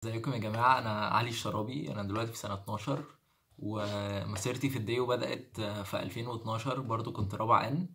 ازيكم يا جماعة أنا علي الشرابي أنا دلوقتي في سنة 12 ومسيرتي في الديو بدأت في 2012 برضو كنت رابعة إن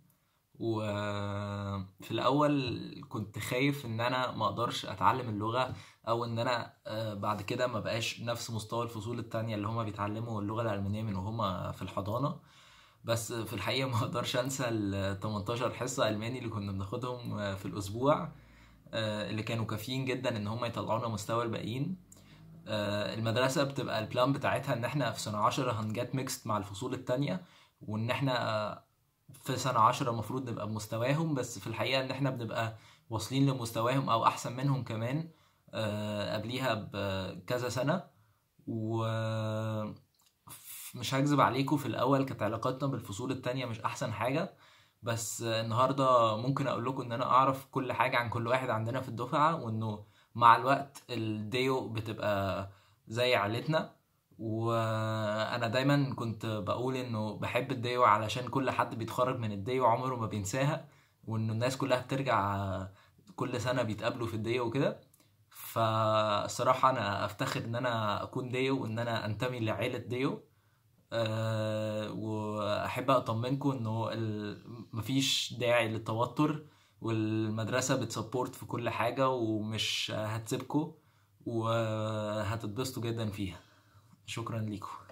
وفي الأول كنت خايف إن أنا ما أقدرش أتعلم اللغة أو إن أنا آه، بعد كده ما بقاش نفس مستوى الفصول التانية اللي هما بيتعلموا اللغة الألمانية من وهما في الحضانة بس في الحقيقة ما أقدرش أنسى ال 18 حصة ألماني اللي كنا بناخدهم في الأسبوع آه، اللي كانوا كافيين جدا إن هما يطلعونا مستوى الباقيين آه، المدرسة بتبقى البلان بتاعتها ان احنا في سنة عشرة هنجات ميكست مع الفصول التانية وان احنا آه، في سنة عشرة المفروض نبقى بمستواهم بس في الحقيقة ان احنا بنبقى واصلين لمستواهم او احسن منهم كمان آه، قبليها بكذا سنة و مش هكذب عليكم في الاول كانت علاقاتنا بالفصول التانية مش احسن حاجة بس النهاردة ممكن اقول لكم ان انا اعرف كل حاجة عن كل واحد عندنا في الدفعة وانه مع الوقت الديو بتبقى زي عيلتنا وانا دايما كنت بقول انه بحب الديو علشان كل حد بيتخرج من الديو عمره ما بينساها وانه الناس كلها بترجع كل سنة بيتقابلوا في الديو وكده فالصراحة انا افتخر ان انا اكون ديو وان انا انتمي لعيلة ديو أه واحب اطمنكم انه ال- مفيش داعي للتوتر والمدرسة بتسبورت في كل حاجة ومش هتسيبكم وهتتبسطوا جدا فيها شكرا ليكم